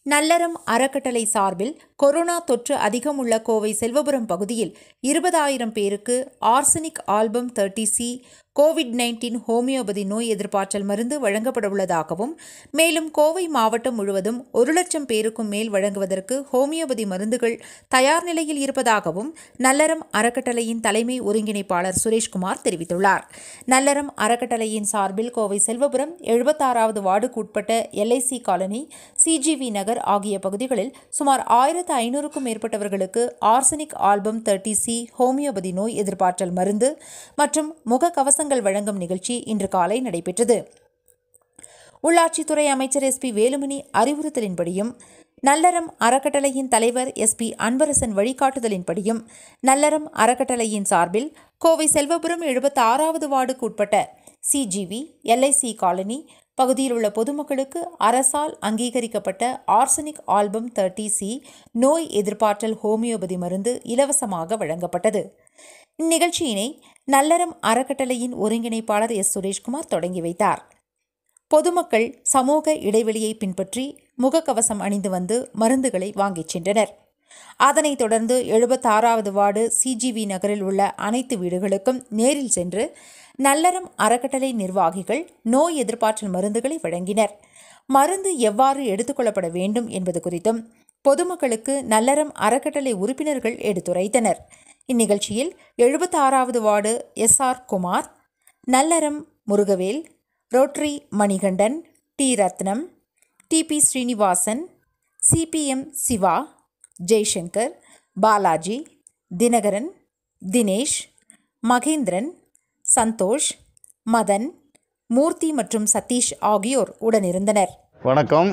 நல்லறம் அறக்கட்டளை சார்பில் கொரோனா தொற்று அதிகம் உள்ள கோவை செல்வபுரம் பகுதியில் இருபதாயிரம் பேருக்கு arsenic album thirty C COVID nineteen homeopathy நோய் எதிர்ப்பாற்றல் மருந்து வழங்கப்பட உள்ளதாகவும் மேலும் கோவை மாவட்டம் முழுவதும் ஒரு லட்சம் பேருக்கும் மேல் வழங்குவதற்கு ஹோமியோபதி மருந்துகள் தயார் நிலையில் இருப்பதாகவும் நல்லறம் அறக்கட்டளையின் தலைமை ஒருங்கிணைப்பாளர் சுரேஷ்குமார் தெரிவித்துள்ளார் நல்லறம் அறக்கட்டளையின் சார்பில் கோவை செல்வபுரம் எழுபத்தாறாவது வார்டுக்குட்பட்ட எல்ஐசி காலனி சிஜிவி நகர் ஆகிய பகுதிகளில் சுமார் ஆயிரத்து ஐநூறுக்கும் மேற்பட்டவர்களுக்கு arsenic album thirty C homeopathy நோய் எதிர்ப்பாற்றல் மருந்து மற்றும் முகக்கவசங்கள் வழங்கும் நிகழ்ச்சி இன்று காலை நடைபெற்றது உள்ளாட்சித்துறை அமைச்சர் எஸ்பி வேலுமணி அறிவுறுத்தலின்படியும் நல்லறம் அறக்கட்டளையின் தலைவர் எஸ்பி அன்பரசன் வழிகாட்டுதலின்படியும் நல்லறம் அறக்கட்டளையின் சார்பில் கோவை செல்வபுரம் எழுபத்தி ஆறாவது வார்டுக்கு உட்பட்ட சிஜிவி எல்ஐசி காலனி பகுதியில் உள்ள பொதுமக்களுக்கு அரசால் அங்கீகரிக்கப்பட்ட ஆர்சனிக் ஆல்பம் தேர்ட்டி சி நோய் எதிர்ப்பாற்றல் ஹோமியோபதி மருந்து இலவசமாக வழங்கப்பட்டது இந்நிகழ்ச்சியினை நல்லறம் அறக்கட்டளையின் ஒருங்கிணைப்பாளர் எஸ் சுரேஷ்குமார் தொடங்கி வைத்தார் பொதுமக்கள் சமூக இடைவெளியை பின்பற்றி முகக்கவசம் அணிந்து வந்து மருந்துகளை வாங்கிச் சென்றனர் அதனைத் தொடர்ந்து எழுபத்தாறாவது வார்டு சிஜிவி நகரில் உள்ள அனைத்து வீடுகளுக்கும் நேரில் சென்று நல்லறம் அறக்கட்டளை நிர்வாகிகள் நோய் எதிர்ப்பாற்றல் மருந்துகளை வழங்கினர் மருந்து எவ்வாறு எடுத்துக்கொள்ளப்பட வேண்டும் என்பது குறித்தும் பொதுமக்களுக்கு நல்லறம் அறக்கட்டளை உறுப்பினர்கள் எடுத்துரைத்தனர் இந்நிகழ்ச்சியில் எழுபத்தாறாவது ward S R Kumar Nallaram Murugavel rotary Manikandan T Ratnam TP Srinivasan CPM Siva Jaishankar Balaji Dinakaran Dinesh Mahendran Santhosh Madan Murthy மற்றும் சதீஷ் ஆகியோர் உடனிருந்தனர் வணக்கம்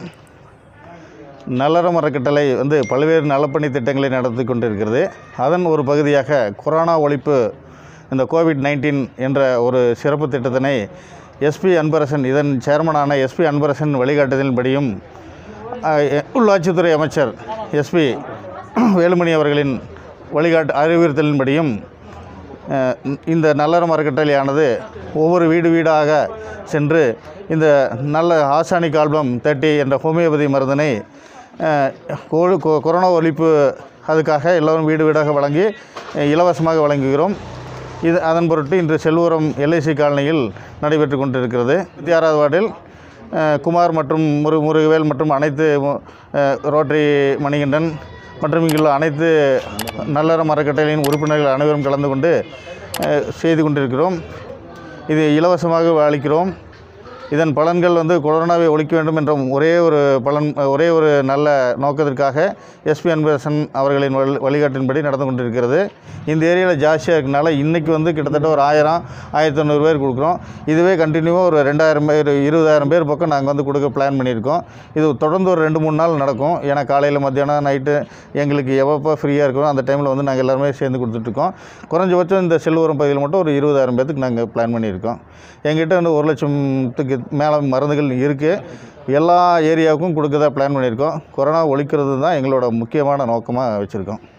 நல்லறம் அறக்கட்டளை வந்து பல்வேறு நலப்பணி திட்டங்களை நடத்தி கொண்டிருக்கிறது அதன் ஒரு பகுதியாக கொரோனா ஒழிப்பு இந்த கோவிட் நைன்டீன் என்ற ஒரு சிறப்பு திட்டத்தினை எஸ்பி அன்பரசன் இதன் சேர்மனான எஸ்பி அன்பரசன் வழிகாட்டுதலின்படியும் அஹ், எ- உள்ளாட்சித்துறை அமைச்சர் எஸ்பி வேலுமணி அவர்களின் வழிகாட்டு அறிவுறுத்தலின்படியும் அஹ், இந்த நல்லறம் அறக்கட்டளையானது ஒவ்வொரு வீடு வீடாக சென்று இந்த நல்ல ஆசானிக் ஆல்பம் தேர்ட்டி என்ற ஹோமியோபதி மருந்தினை அஹ், கொ- கொ- கொரோனா ஒழிப்பு அதுக்காக எல்லோரும் வீடு வீடாக வழங்கி அஹ், இலவசமாக வழங்குகிறோம் இது அதன் பொருட்டு இன்று செல்வரம் எல்ஐசி காலனியில் நடைபெற்று கொண்டிருக்கிறது இருபத்தி ஆறாவது வார்டில் அஹ், குமார் மற்றும் முரு முருகவேல் மற்றும் அனைத்து அஹ், ரோட்டரி மணிகண்டன் மற்றும் இங்குள்ள அனைத்து நல்லறம் அறக்கட்டளையின் உறுப்பினர்கள் அனைவரும் கலந்து கொண்டு அஹ், செய்து கொண்டிருக்கிறோம் இது இலவசமாக அளிக்கிறோம் இதன் பலன்கள் வந்து கொரோனாவை ஒழிக்க வேண்டும் என்ற ஒரே ஒரு பலன் ஒரே ஒரு நல்ல நோக்கத்திற்காக எஸ்பி அன்பரசன் அவர்களின் வழி வழிகாட்டின்படி நடந்து கொண்டிருக்கிறது இந்த ஏரியாவில் ஜாஸ்தியாக இருக்கனால இன்றைக்கி வந்து கிட்டத்தட்ட ஒரு ஆயிரம் ஆயிரத்தி தொண்ணூறு பேர் கொடுக்குறோம் இதுவே கண்டினியூவாக ஒரு ரெண்டாயிரம் பேர் இருபதாயிரம் பேர் பக்கம் நாங்கள் வந்து கொடுக்க பிளான் பண்ணியிருக்கோம் இது தொடர்ந்து ஒரு ரெண்டு மூணு நாள் நடக்கும் ஏன்னா காலையில் மத்தியானம் நைட்டு எங்களுக்கு எப்பப்போ ஃப்ரீயாக இருக்கோ அந்த டைமில் வந்து நாங்கள் எல்லாருமே சேர்ந்து கொடுத்துட்ருக்கோம் குறைஞ்சபட்சம் இந்த செல்வரம் பகுதியில் மட்டும் ஒரு இருபதாயிரம் பேர்த்துக்கு நாங்கள் பிளான் பண்ணியிருக்கோம் எங்கிட்ட வந்து ஒரு லட்சத்துக்கு மேலே மருந்துகள் இருக்குது எல்லா ஏரியாவுக்கும் கொடுக்கறதா பிளான் பண்ணியிருக்கோம் கொரோனா ஒழிக்கிறது தான் எங்களோட முக்கியமான நோக்கமாக வச்சுருக்கோம்